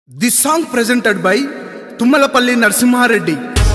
this song presented by Tummalapalli Narasimha Reddy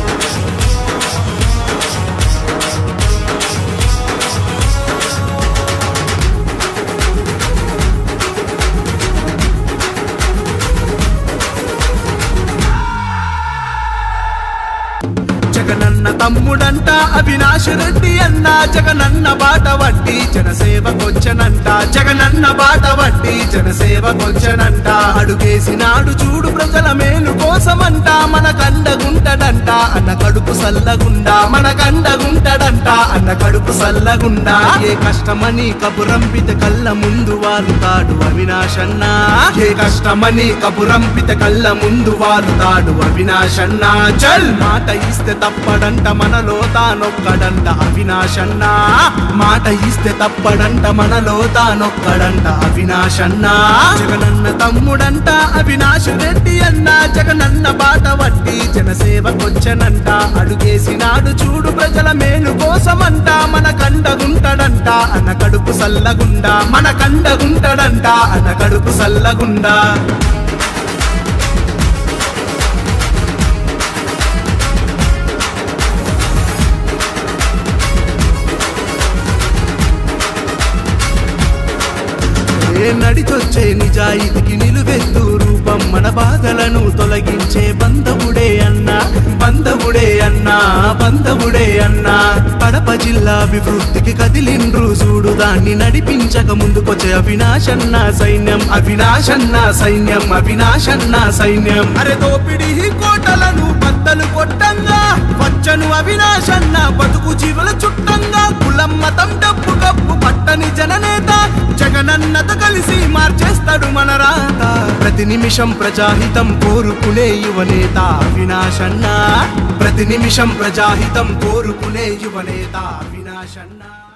Jagananna తమ్ముడంట అవినాష్ రెడ్డి అన్న జగనన్న బాట వట్టి జనసేవకొచ్చనంట జగనన్న బాట వట్టి జనసేవకొచ్చనంట అడుగేసినాడు చూడు ప్రజల మేలు కోసమంట మన కండగుంటడంట అన్న కడుపు సల్లగుండా మన కండగుంటడంట అన్న కడుపు సల్లగుండా ఏ కష్టమని కబురంపిత కళ్ళ ముందు వారుతాడు అవినాష్ అన్న ఏ కష్టమని కబురంపిత కళ్ళ ముందు వారుతాడు అవినాష్ అన్న చల్ మాట ఇస్తే తప్పడంట మనలో తానొక్కడంట అవినాష్ అన్న మాట ఇస్తే తప్పడంట మనలో తానొక్కడంట అవినాష్ అన్న జగనన్న తమ్ముడంట అవినాష్ రెడ్డి అన్న జగనన్న బాట వట్టి జనసేవకొచ్చనంట అడుగేసినాడు చూడు ప్రజల మేలు కోసమంట మన కండగుంటడంట అన్న కడుపు సల్లగుండా మన కండగుంటడంట అన్న కడుపు సల్లగుండా ఏ నడిచొచ్చే నిజాయితీకి నిలువెత్తు రూపం మన బాధలను తొలగించే బంధవుడే అన్నా బంధవుడే అన్నా బంధవుడే అన్నా కడప జిల్లా అభివృద్ధికి కదిలిండ్రు చూడు దాన్ని నడిపించక ముందుకొచ్చే అవినాశన్న సైన్యం అవినాశన్న సైన్యం అవినాశన్న సైన్యం అరే దోపిడి కోటలను బద్దలు కొట్టంగా వచ్చను అవినాశన్న బతుకు జీవుల చుట్టంగా కులం మతం డబ్బు కప్పు పట్టని జననేత జగనన్నత కలిసి మార్చేస్తాడు మన రాత ప్రతి నిమిషం ప్రజాహితం కోరుకునే యువనేత అవినాశన్న ప్రతి నిమిషం ప్రజాహితం కోరుకునే యువనేత అవినాశన్న